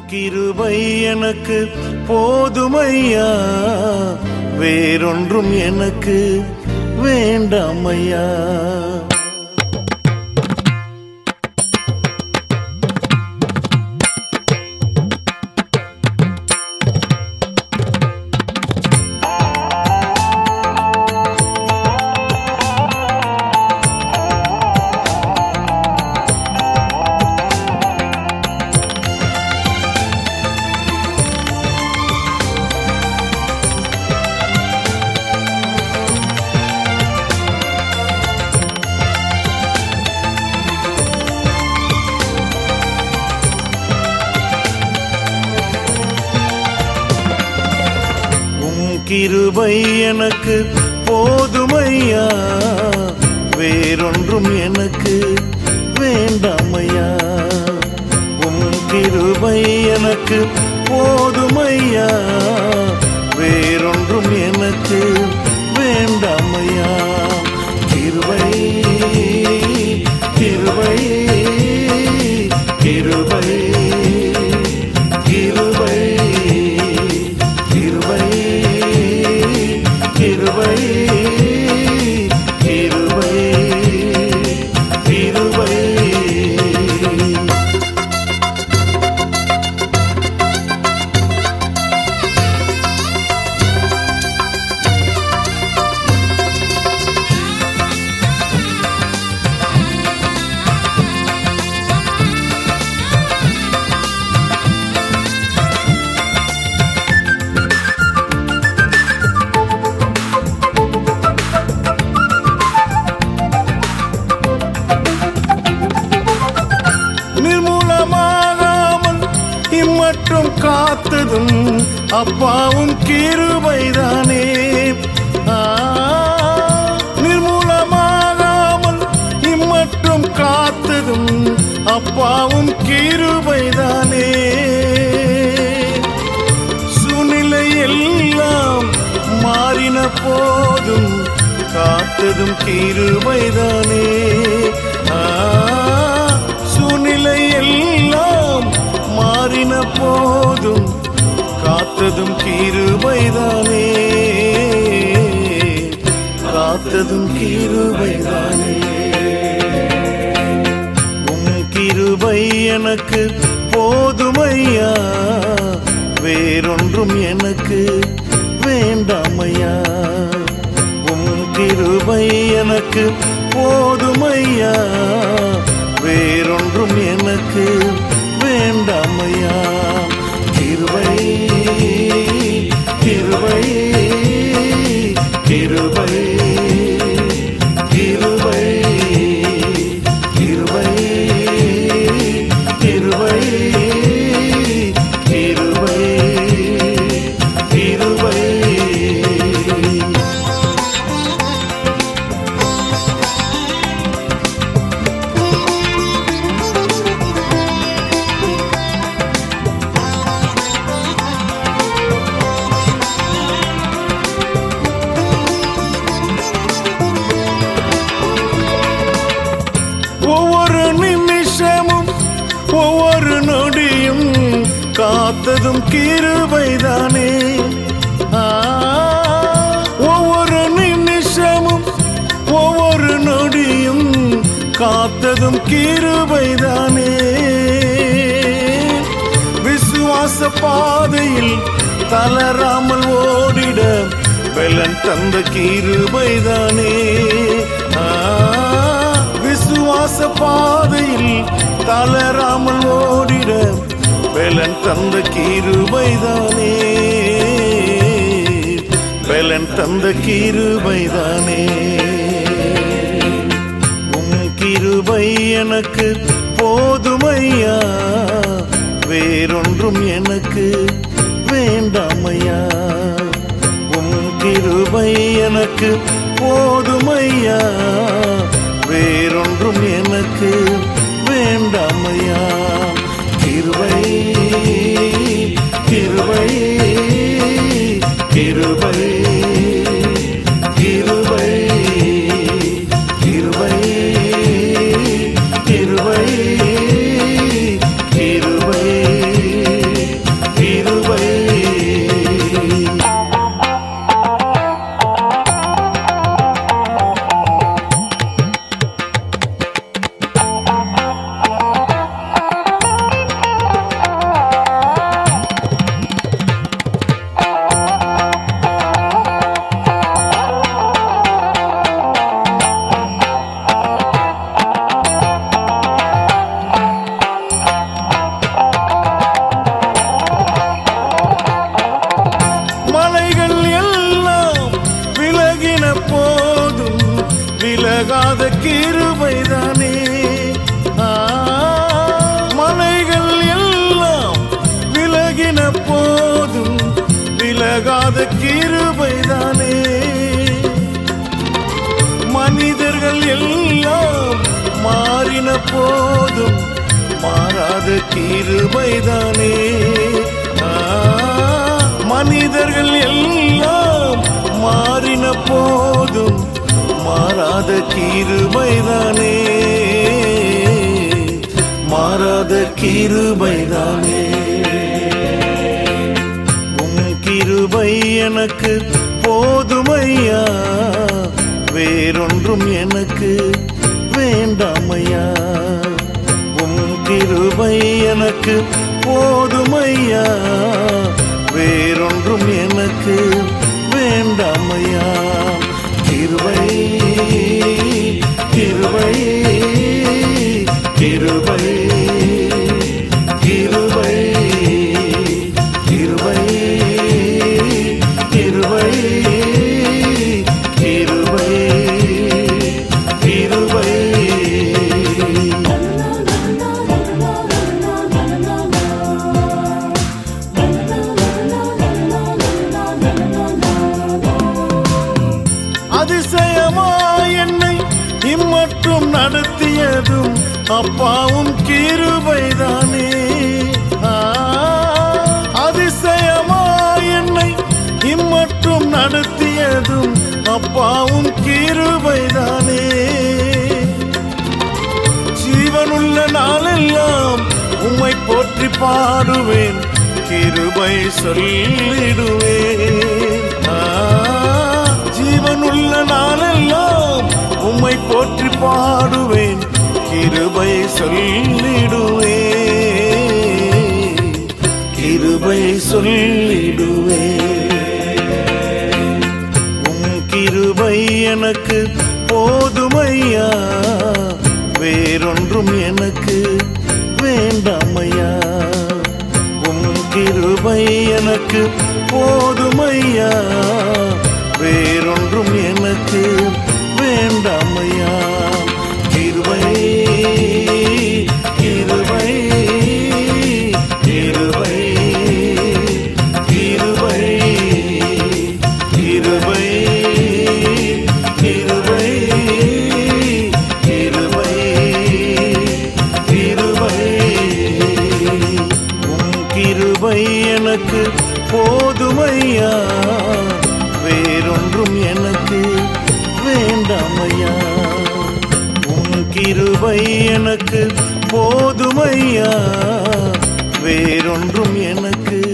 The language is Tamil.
கிருபை எனக்கு போதுமையா வேறொன்றும் எனக்கு வேண்டாமையா உம் கிருபை எனக்கு போதுமையா வேறொன்றும் எனக்கு வேண்டாமையா உம் கிருபை எனக்கு போதுமையா வேறொன்றும் எனக்கு வேண்டாமையா கிருபை கிருபை கிருபை கிருபை கிருபை கிருபை கிருபை கிருபை நிர்மூலமாகாமல் இம்மற்றும் காத்ததும் அப்பாவும் கிருபைதானே ஆ, நிர்மூலமாகாமல் இம்மற்றும் காத்ததும் அப்பாவும் கிருபைதானே சூழ்நிலை எல்லாம் மாறின போதும் காத்ததும் கிருபைதானே ஆ, சூழ்நிலை எல்லாம் மாறின போதும் காத்ததும் கிருபைதானே காத்ததும் கிருபைதானே உம் கிருபை எனக்கு போதுமையா வேறொன்றும் எனக்கு வேண்டாமையா உம் கிருபை எனக்கு போதுமையா வேறொன்றும் எனக்கு வேண்டாமையா கிருபை கிருபை கிருபை கிருபை கிருபை கிருபை கிருபை கிருபை ஒவ்வொரு நிமிஷமும் ஒவ்வொரு நொடியும் காத்ததும் கிருபைதானே ஆ, ஒவ்வொரு நிமிஷமும் ஒவ்வொரு நொடியும் காத்ததும் கிருபைதானே விசுவாச பாதையில் தளராமல் ஓடிட வெள்ளன் தந்த கிருபைதானே ஆ, விசுவாச பாதையில் தளராமல் ஓடிட வெள்ளன் தந்த கிருபைதானே வெள்ளன் தந்த கிருபைதானே உம் கிருபை எனக்கு போதுமையா வேறொன்றும் எனக்கு வேண்டாமையா உம் கிருபை எனக்கு போதுமையா வேறொன்றும் எனக்கு வேண்டாமையா கிருபை கிருபை கிருபை கிருபை கிருபை கிருபை கிருபை கிருபைதானே ஆ, மலைகள் எல்லாம் விலகின போதும் விலகாத கிருபைதானே மனிதர்கள் எல்லாம் மாறின போதும் மாறாத கிருபைதானே ஆ, மனிதர்கள் எல்லாம் மாறின போதும் மாறாத கிருபைதானே மாறாத கிருபைதானே உம் கிருபை எனக்கு போதுமையா வேறொன்றும் எனக்கு வேண்டாமையா உம் கிருபை எனக்கு போதுமையா வேறொன்றும் எனக்கு வேண்டாமையா கிருபை கிருபை கிருபை கிருபை கிருபை கிருபை கிருபை கிருபை அதிசயமா என்னை இம்மற்றும் நடத்தியதும் அப்பாவும் கிருபைதானே ஆ, அதிசயமா என்னை இம்மற்றும் நடத்தியதும் அப்பாவும் கிருபைதானே ஜீவனுள்ள நாளெல்லாம் உம்மை போற்றி பாடுவேன் கிருபை சொல்லிடுவேன் ஆ, ஜீவனுள்ள நாளெல்லாம் உம்மை போற்றி பாடுவேன் கிருபை சொல்லிடுவேன் கிருபை சொல்லிடுவேன் உம் கிருபை எனக்கு போதுமையா வேறொன்றும் எனக்கு வேண்டாமையா உம் கிருபை எனக்கு போதுமையா வேறொன்றும் எனக்கு வேண்டாமையா கிருபை கிருபை கிருபை கிருபை கிருபை கிருபை கிருபை கிருபை உம் கிருபை எனக்கு போதுமையா வேறொன்றும் எனக்கு வேண்டாமையா உம் கிருபை எனக்கு போதுமையா வேறொன்றும் எனக்கு